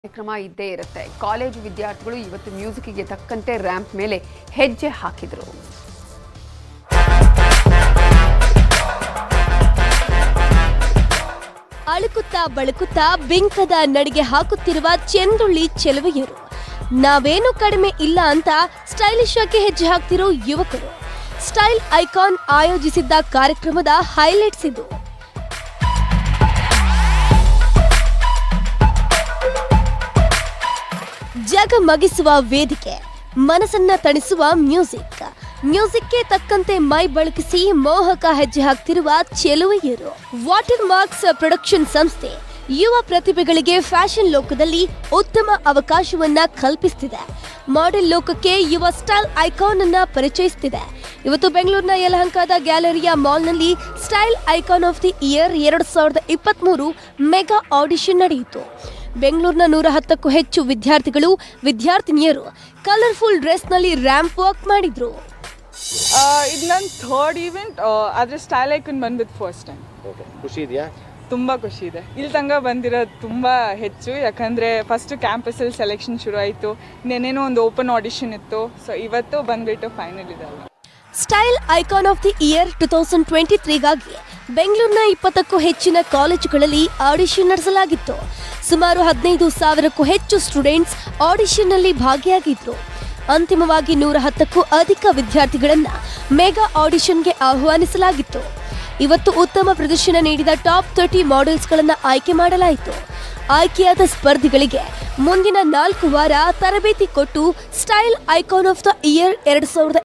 ಕಾರ್ಯಕ್ರಮ ಇದ್ದೇ ಇರುತ್ತೆ ಕಾಲೇಜು ವಿದ್ಯಾರ್ಥಿಗಳು ಇವತ್ತು ಮ್ಯೂಸಿಕ್ಗೆ ತಕ್ಕಂತೆ ರ್ಯಾಂಪ್ ಮೇಲೆ ಹೆಜ್ಜೆ ಹಾಕಿದರು ಅಳುಕುತ್ತಾ ಬಳುಕುತ್ತಾ ಬಿಂಕದ ನಡಿಗೆ ಹಾಕುತ್ತಿರುವ ಚೆಂದುಳ್ಳಿ ಚೆಲುವೆಯರು ನಾವೇನು ಕಡಿಮೆ ಇಲ್ಲ ಅಂತ ಸ್ಟೈಲಿಶ್ ಆಗಿ ಹೆಜ್ಜೆ ಹಾಕ್ತಿರೋ ಯುವಕರು ಸ್ಟೈಲ್ ಐಕಾನ್ ಆಯೋಜಿಸಿದ್ದ ಕಾರ್ಯಕ್ರಮದ ಹೈಲೈಟ್ಸ್ ಇದು ಜಗಮಗಿಸುವ ವೇದಿಕೆ ಮನಸ್ಸನ್ನ ತಣಿಸುವ ಮ್ಯೂಸಿಕ್ ಮ್ಯೂಸಿಕ್ಗೆ ತಕ್ಕಂತೆ ಮೈ ಬಳಕಿಸಿ ಮೋಹಕ ಹೆಜ್ಜೆ ಹಾಕ್ತಿರುವ ಚೆಲುವೆಯರು ವಾಟರ್ ಮಾರ್ಕ್ಸ್ ಪ್ರೊಡಕ್ಷನ್ ಸಂಸ್ಥೆ ಯುವ ಪ್ರತಿಭೆಗಳಿಗೆ ಫ್ಯಾಷನ್ ಲೋಕದಲ್ಲಿ ಉತ್ತಮ ಅವಕಾಶವನ್ನ ಕಲ್ಪಿಸ್ತಿದೆ ಮಾಡೆಲ್ ಲೋಕಕ್ಕೆ ಯುವ ಸ್ಟೈಲ್ ಐಕಾನ್ ಅನ್ನ ಪರಿಚಯಿಸ್ತಿದೆ ಇವತ್ತು ಬೆಂಗಳೂರಿನ ಯಲಹಂಕದ ಗ್ಯಾಲರಿಯ ಮಾಲ್ನಲ್ಲಿ style icon of the year ಎರಡು ಸಾವಿರದ ಇಪ್ಪತ್ತ್ಮೂರು ಮೆಗಾ ಆಡಿಷನ್ ನಡೆಯಿತು ಬೆಂಗಳೂರಿನ ನೂರ ಹತ್ತಕ್ಕೂ ಹೆಚ್ಚು ವಿದ್ಯಾರ್ಥಿಗಳು ವಿದ್ಯಾರ್ಥಿನಿಯರು ಕಲರ್ಫುಲ್ ಡ್ರೆಸ್ನಲ್ಲಿ ರ್ಯಾಂಪ್ ವಾಕ್ ಮಾಡಿದ್ರು ಆ, ಇದು ನನ್ನ ಥರ್ಡ್ ಈವೆಂಟ್ ಆದರೆ ಸ್ಟೈಲ್ ಐಕನ್ ಬಂದ್ಬಿಟ್ಟು ಫಸ್ಟ್ ಟೈಮ್ ಓಕೆ ಖುಷಿ ಇದೆಯಾ ತುಂಬ ಖುಷಿ ಇದೆ ಇಲ್ಲಿ ತನಕ ಬಂದಿರೋದು ತುಂಬ ಹೆಚ್ಚು ಯಾಕಂದರೆ ಫಸ್ಟ್ ಕ್ಯಾಂಪಸಲ್ಲಿ ಸೆಲೆಕ್ಷನ್ ಶುರು ಆಯಿತು ನೆನೇನೋ ಒಂದು ಓಪನ್ ಆಡಿಷನ್ ಇತ್ತು ಸೊ ಇವತ್ತು ಬಂದ್ಬಿಟ್ಟು ಫೈನಲ್ ಇದೆ ಅಲ್ಲ style icon of the year two thousand twenty ತ್ರೀಗಾಗಿ ಬೆಂಗಳೂರಿನ ಇಪ್ಪತ್ತಕ್ಕೂ ಹೆಚ್ಚಿನ ಕಾಲೇಜುಗಳಲ್ಲಿ ಆಡಿಷನ್ ನಡೆಸಲಾಗಿತ್ತು ಸುಮಾರು ಹದಿನೈದು ಸಾವಿರಕ್ಕೂ ಹೆಚ್ಚು ಸ್ಟೂಡೆಂಟ್ಸ್ ಆಡಿಷನ್ನಲ್ಲಿ ಭಾಗಿಯಾಗಿದ್ರು ಅಂತಿಮವಾಗಿ ನೂರ ಹತ್ತಕ್ಕೂ ಅಧಿಕ ವಿದ್ಯಾರ್ಥಿಗಳನ್ನ ಮೆಗಾ ಆಡಿಷನ್ಗೆ ಆಹ್ವಾನಿಸಲಾಗಿತ್ತು ಇವತ್ತು ಉತ್ತಮ ಪ್ರದರ್ಶನ ನೀಡಿದ ಟಾಪ್ ತರ್ಟಿ ಮಾಡೆಲ್ಸ್ಗಳನ್ನು ಆಯ್ಕೆ ಮಾಡಲಾಯಿತು ಆಯ್ಕೆಯಾದ ಸ್ಪರ್ಧಿಗಳಿಗೆ ಮುಂದಿನ ನಾಲ್ಕು ವಾರ ತರಬೇತಿ ಕೊಟ್ಟು style icon of the year ಎರಡು ಸಾವಿರದ